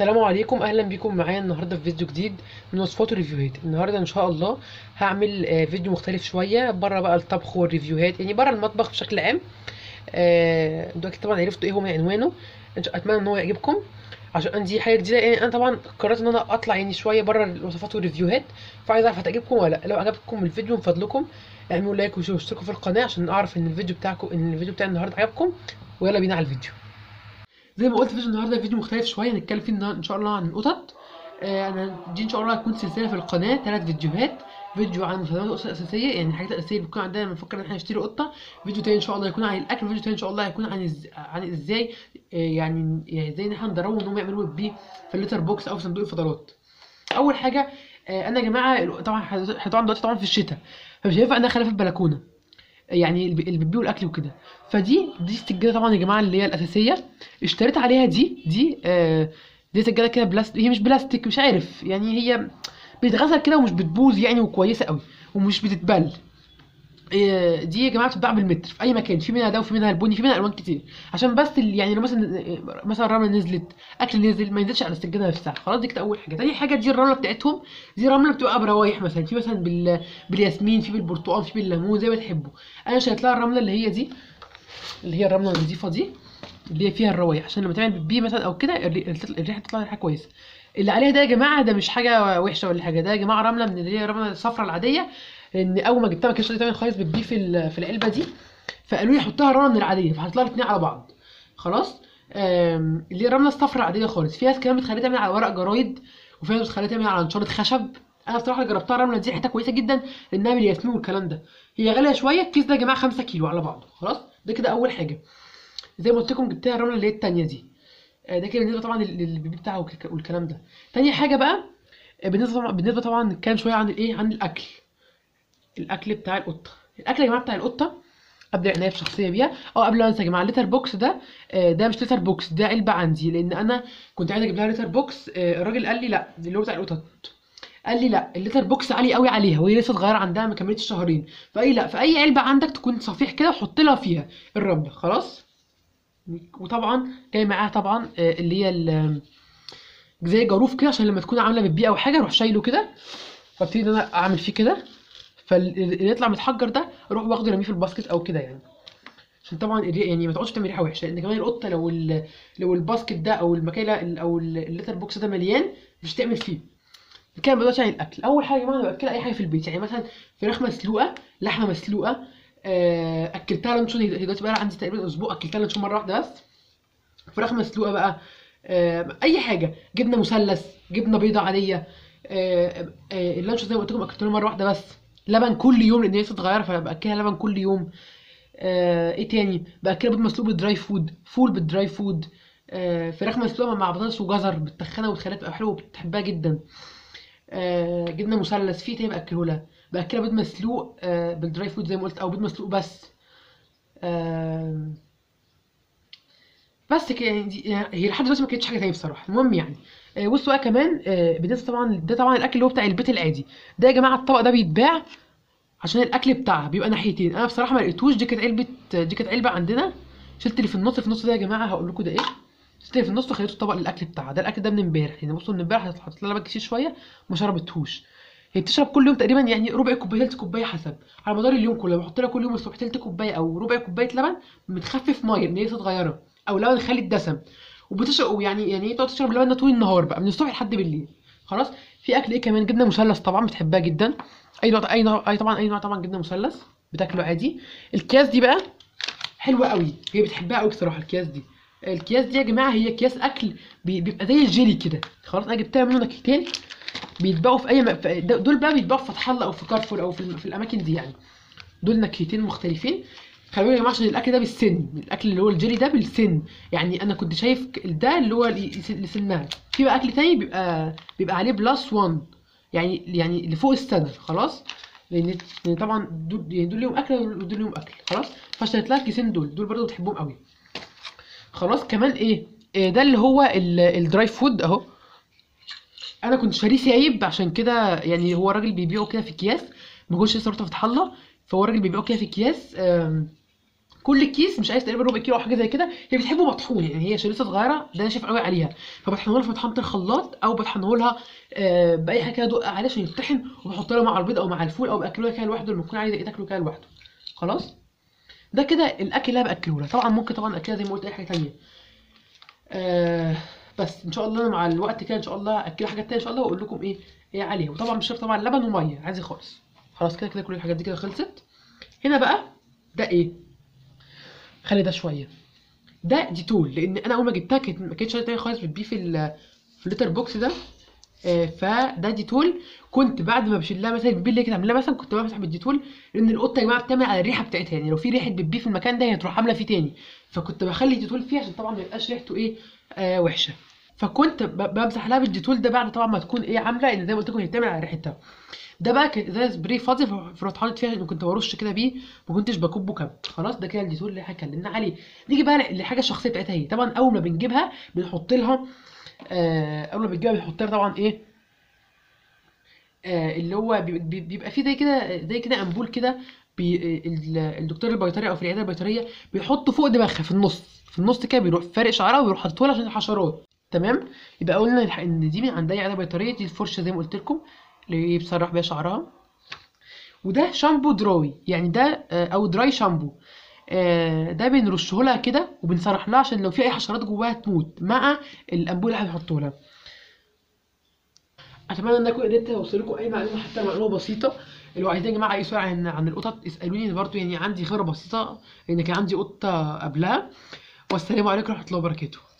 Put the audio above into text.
السلام عليكم اهلا بيكم معايا النهارده في فيديو جديد من وصفات وريفيوهات النهارده ان شاء الله هعمل آه، فيديو مختلف شويه بره بقى الطبخ والريفيوهات يعني بره المطبخ بشكل عام آه، دلوقتي طبعا عرفتوا ايه هو من عنوانه إن شاء- اتمنى ان هو يعجبكم عشان عندي حاجه جديده يعني انا طبعا قررت ان انا اطلع يعني شويه بره الوصفات والريفيوهات فعايز اعرف هتعجبكم ولا لا لو عجبكم الفيديو من فضلكم اعملوا لايك واشتركوا في القناه عشان اعرف ان الفيديو بتاعكم ان الفيديو بتاع النهارده عجبكم ويلا بينا على الفيديو زي ما قلت فيديو النهارده فيديو مختلف شويه هنتكلم فيه النهار- ان شاء الله عن القطط آه، انا دي ان شاء الله هتكون سلسله في القناه ثلاث فيديوهات فيديو عن مستلزمات الاسره الاساسيه يعني الحاجات الاساسيه اللي بتكون عندنا لما نفكر ان احنا نشتري قطه فيديو تاني ان شاء الله هيكون عن الاكل فيديو تاني ان شاء الله هيكون عن إز... عن ازاي آه، يعني يعني ازاي ان احنا ندربهم ان هم يعملوا بيه في الليتر بوكس او في صندوق الفضلات اول حاجه آه، انا يا جماعه طبعا احنا طبعا دلوقتي طبعا في الشتاء فمش هينفع ان انا اخليها في البلكونه يعني اللي اللي بتبيعوا الاكل وكده فدي دي السجاده طبعا يا جماعه اللي هي الاساسيه اشتريت عليها دي دي آه دي سجاده كده بلاستيك هي مش بلاستيك مش عارف يعني هي بتتغسل كده ومش بتبوظ يعني وكويسه قوي ومش بتتبل آه، دي يا جماعه بتتباع بالمتر في اي مكان في منها ده وفي منها البني في منها الوان كتير عشان بس ال- يعني لو مثلا مثلا الرمله نزلت اكل نزل ما ينزلش على السجاده نفسها خلاص دي كده اول حاجه تاني حاجه دي الرمله بتاعتهم دي رمله بتبقى بروايح مثلا في مثلا بال... بالياسمين في بالبرتقال في بالليمون زي ما تحبوا انا شريت لها الرمله اللي هي دي اللي هي الرمله النظيفه دي اللي هي فيها الروايح عشان لما تعمل بيه مثلا او كده الري- الريحه تطلع ريحه كويسه اللي عليها ده يا جماعه ده مش حاجه وحشه ولا حاجه ده يا جماعه رمله من اللي هي الرمله الصفراء العاديه لان اول ما جبتها ما كانتش تعمل خالص بتبيه في ال- في العلبه دي فقالوا لي حطها الرمله من العاديه فهتطلع الاثنين على بعض خلاص آم، اللي هي الرمله الصفراء العاديه خالص في ناس كمان بتخليها تعمل على ورق جرايد وفي ناس بتخليها تعمل على نشاره خشب انا بصراحه اللي جربتها الرمله دي ريحتها كويسه جدا لانها بالياسمين والكلام ده هي غاليه شويه الكيس ده يا جماعه 5 كيلو على بعضه خلاص ده كده اول حاجه زي ما قلت لكم جبتها الرمله اللي هي التانيه دي آه، ده كده بالنسبه طبعا لل- للبيبي بتاعه والك- والكلام ده تاني حاجه بقى آه، بالنسبه طبعا بالنسبه طبعا نتكلم شويه عن الايه عن الاكل الاكل بتاع القطه الاكل يا جماعه بتاع القطه قبل العنايه الشخصيه بيها اه قبل ما انسى يا جماعه الليتر بوكس ده آه، ده مش ليتر بوكس ده علبه عندي لان انا كنت عايز اجيب لها ليتر بوكس آه، الراجل قال لي لا اللي هو بتاع القطط قال لي لا الليتر بوكس عالي قوي عليها وهي لسه صغيره عندها ما كملتش شهرين فاي لا في اي علبه عندك تكون صفيح كده وحط لها فيها الرمله خلاص وطبعا جاي معاها طبعا آه، اللي هي ال- زي جاروف كده عشان لما تكون عامله بتبيع او حاجه اروح شايله كده فابتدي ان انا اعمل فيه كده فاللي يطلع متحجر ده اروح واخده رميه في الباسكت او كده يعني عشان طبعا الري- يعني ما تقعدش تعمل ريحه وحشه لان كمان القطه لو ال... لو الباسكت ده او المكان او ال- الليتر بوكس ده مليان مش تعمل فيه نتكلم دلوقتي عن الاكل اول حاجه يا جماعه انا باكلها اي حاجه في البيت يعني مثلا فراخ مسلوقه لحمه مسلوقه آه، اكلتها لانشون هي دلوقتي بقى عندي تقريبا اسبوع اكلتها لانشون مره واحده بس فراخ مسلوقه بقى آه، اي حاجه جبنه مثلث جبنه بيضه عاديه آه، آه، اللانشون زي ما قلت لكم اكلته مره واحده بس لبن كل يوم لان هي لسه صغيره فباكلها لبن كل يوم آه، ايه تاني باكلها بيض مسلوق بالدراي فود فول بالدراي فود آه، فراخ مسلوقه مع بطاطس وجزر بتخنها وتخليها تبقى حلوه وبتحبها جدا آه، جبنه مثلث في تاني باكله لها باكلها بيض مسلوق آه، بالدراي فود زي ما قلت او بيض مسلوق بس آم، بس كده يعني دي يعني هي لحد دلوقتي ما كانتش حاجه تانية بصراحه المهم يعني آه، بصوا بقى كمان آه، بالنسبه طبعا ده طبعا الاكل اللي هو بتاع البيت العادي ده يا جماعه الطبق ده بيتباع عشان الاكل بتاعها بيبقى ناحيتين انا بصراحه ما لقيتوش دي كانت علبه دي كانت علبه عندنا شلت اللي في النص في النص ده يا جماعه هقول لكم ده ايه شلت اللي في النص وخليته الطبق للاكل بتاعها ده الاكل ده من امبارح يعني بصوا من امبارح حطيت لها لبن كتير شويه ما شربتهوش هي بتشرب كل يوم تقريبا يعني ربع كوبايه تلت كوبايه حسب على مدار اليوم كله بحط لها كل يوم الصبح تلت كوبايه او ربع كوبايه لبن متخفف ميه لان هي لسه صغيره او لبن خالي الدسم وبتشرب يعني يعني ايه تقعد تشرب اللبن ده طول النهار بقى من الصبح لحد بالليل خلاص في اكل ايه كمان جبنه مثلث طبعا بتحبها جدا اي نوع اي نوع اي طبعا اي نوع طبعا جبنه مثلث بتاكله عادي الكياس دي بقى حلوه قوي هي بتحبها قوي بصراحه الكياس دي الكياس دي يا جماعه هي اكياس اكل بي- بيبقى زي الجيلي كده خلاص انا جبتها منه نكهتين بيتباعوا في اي م... في- دول بقى بيتباعوا في فتح الله او في كارفور او في, الم... في الاماكن دي يعني دول نكهتين مختلفين خلي بالك يا جماعه عشان الاكل ده بالسن الاكل اللي هو الجيلي ده بالسن يعني انا كنت شايف ك- ده اللي هو ل- لسنها في بقى اكل تاني بيبقى بيبقى عليه بلس 1 يعني يعني لفوق السنه خلاص لان لأن طبعا دول يعني دول ليهم اكل ودول ليهم اكل خلاص فاشتريت لها الكيسين دول دول برضه بتحبهم قوي خلاص كمان ايه, إيه ده اللي هو ال- الدراي فود اهو انا كنت شاريه سايب عشان كده يعني هو الراجل بيبيعه كده في اكياس ما كنتش لسه رحت فتح الله فهو الراجل بيبيعه كده في اكياس آم، كل كيس مش عايز تقريبا ربع كيلو او حاجه زي كده هي بتحبه مطحون يعني هي عشان لسه صغيره ده ناشف قوي عليها فبطحنه لها في مطحنه الخلاط او بطحنه لها آه باي حاجه كده ادق عليه عشان يتطحن وبحط لها مع البيض او مع الفول او باكلوها كده لوحده لما تكون عايزه ايه تاكله كده لوحده خلاص ده كده الاكل اللي انا باكله لها طبعا ممكن طبعا اكلها زي ما قلت اي حاجه تانية آه بس ان شاء الله انا مع الوقت كده ان شاء الله اكلها حاجات تانية ان شاء الله واقول لكم ايه ايه عليها وطبعا مش شرط طبعا لبن وميه عادي خالص خلاص كده كده كل الحاجات دي كده خلصت هنا بقى ده ايه خلي ده شويه ده ديتول لان انا اول ما جبتها كانت ما كانتش تاني خالص بتبيه في ال- في الليتر بوكس ده آه، فده ديتول كنت بعد ما بشيلها مثلا البيبي اللي كانت عاملاه مثلا كنت بمسح بالديتول لان القطه يا جماعه بتعمل على الريحه بتاعتها يعني لو في ريحه بتبي في المكان ده هي تروح عامله فيه تاني فكنت بخلي ديتول فيه عشان طبعا ما يبقاش ريحته ايه آه وحشه فكنت ب- بمسح لها بالديتول ده بعد طبعا ما تكون ايه عامله ان زي ما قلت لكم هي بتعمل على ريحتها ده بقى كان زي سبراي فاضي فرحت حاطط فيها انه كنت برش كده بيه ما كنتش بكبه كم خلاص ده كده الديتول اللي احنا اتكلمنا عليه نيجي بقى للحاجه الشخصيه بتاعتها هي طبعا اول ما بنجيبها بنحط لها آه اول ما بنجيبها بنحط لها طبعا ايه آه اللي هو بي- بي- بيبقى فيه زي كده زي كده امبول كده بي ال- الدكتور البيطري او في العياده البيطريه بيحط فوق دماغها في النص في النص كده بيروح فارق شعرها ويروح حاططه لها عشان الحشرات تمام يبقى قلنا الح- ان دي من عندها عياده بيطريه دي الفرشه زي ما قلت لكم اللي بتسرح بيها شعرها وده شامبو دراي يعني ده آه، او دراي شامبو آه، ده بنرشه لها كده وبنسرح لها عشان لو في اي حشرات جواها تموت مع الامبول اللي هنحطه لها اتمنى ان اكون قدرت اوصل لكم اي معلومه حتى معلومه بسيطه لو عايزين يا جماعه اي سؤال عن عن القطط اسالوني برضو يعني عندي خبره بسيطه لان كان عندي قطه قبلها والسلام عليكم ورحمه الله وبركاته